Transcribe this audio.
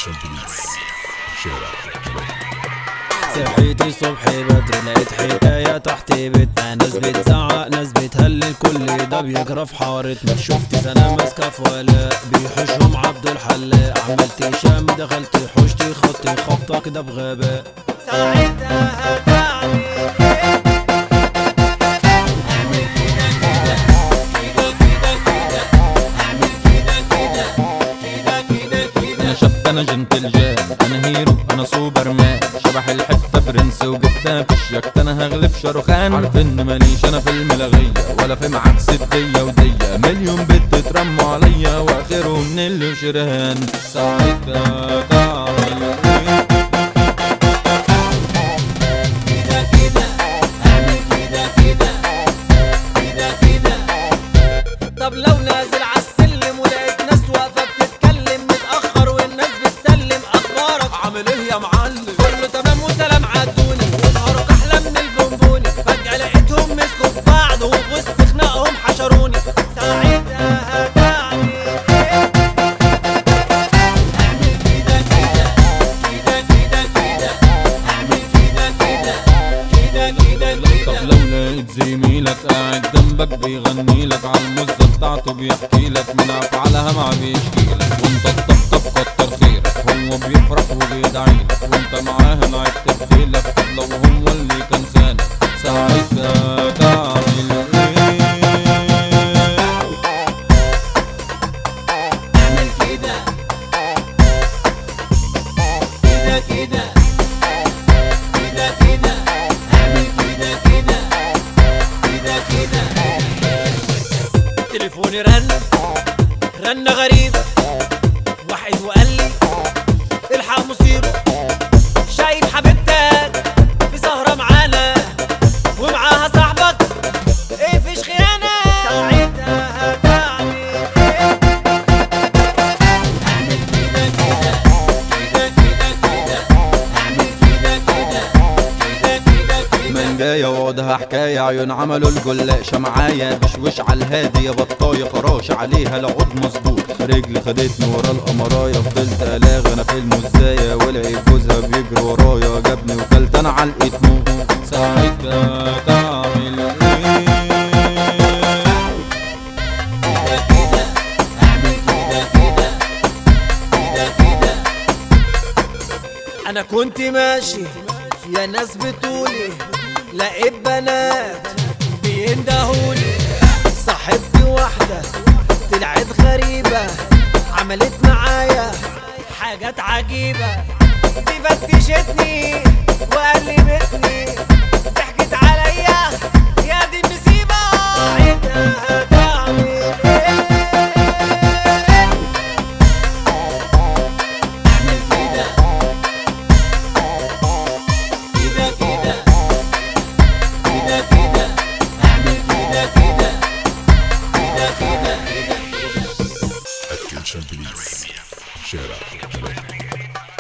بليز شارع صحيت الصبح بدري لقيت حكاية تحت بيتنا ناس بتزعق ناس بتهلل كل ده بيجرى في حارتنا شفت سنة ماسكة في ولاء بيحوشهم عبد الحلاق عملت شام دخلت حوشتي خطي خبطة كده بغباء ساعتها هتعمل ايه انا شاب انا جنتل جان انا هيرو انا سوبر مان شبح الحته برنس وجبتها في الشياكة انا هغلب شاروخان عارف ان ماليش انا في الملغية ولا في معاكس الدية ودية مليون بنت ترموا عليا واخرهم من اللي شرهان ساعتها تعمل ايه طب لو نازل عالسلم ولقيت ناس واقفة بتتكلم متأخر والناس بتسلم أخبارك عامل ايه يا معلم كله تمام وسلام عدوني ونهارك أحلى من البونبوني فجأة لقيتهم مسكوا في بعض وفي وسط خناقهم حشروني ساعتها هتعمل ايه؟ اعمل كده كده كده كده كده اعمل كده كده كده كده طب كده لو لقيت زميلك قاعد جنبك بيغني لك على المزة بتاعته بيحكي لك من افعالها ما بيشكي لك وانت تطبطب كتر خيرك هو بيفرح وبيدعي لك وانت معاه لعبت بخيلك طب لو هو اللي كان خانك ساعتها تعمل ايه اعمل كده كده كده كده كده اعمل كده كده كده كده تليفوني رن رن غريب واحد وقال لي الحق مصيبه شايف حبيبتك في سهره معانا ومعاها صاحبك ايه فيش خيانه ساعتها هتعمل ايه اعمل كده كده كده كده كده اعمل كده كده كده كده كده من جاية وعودها حكاية عيون عملوا الجلاشة معايا بشوش على الهادي يا بطاية خراش عليها العود مظبوط رجلي خدتني ورا القمراية فضلت الاغي انا في المزايا ولقيت جوزها بيجري ورايا جابني وكلت انا علقة موت ساعتها تعمل ايه كده كده اعمل كده كده كده كده انا كنت ماشي يا ناس بتقولي لقيت بنات بيندهولي صاحبتي واحدة طلعت غريبة عملت معايا حاجات عجيبة دي فتشتني وقلبتني ضحكت عليا يا دي النسيبة ساعتها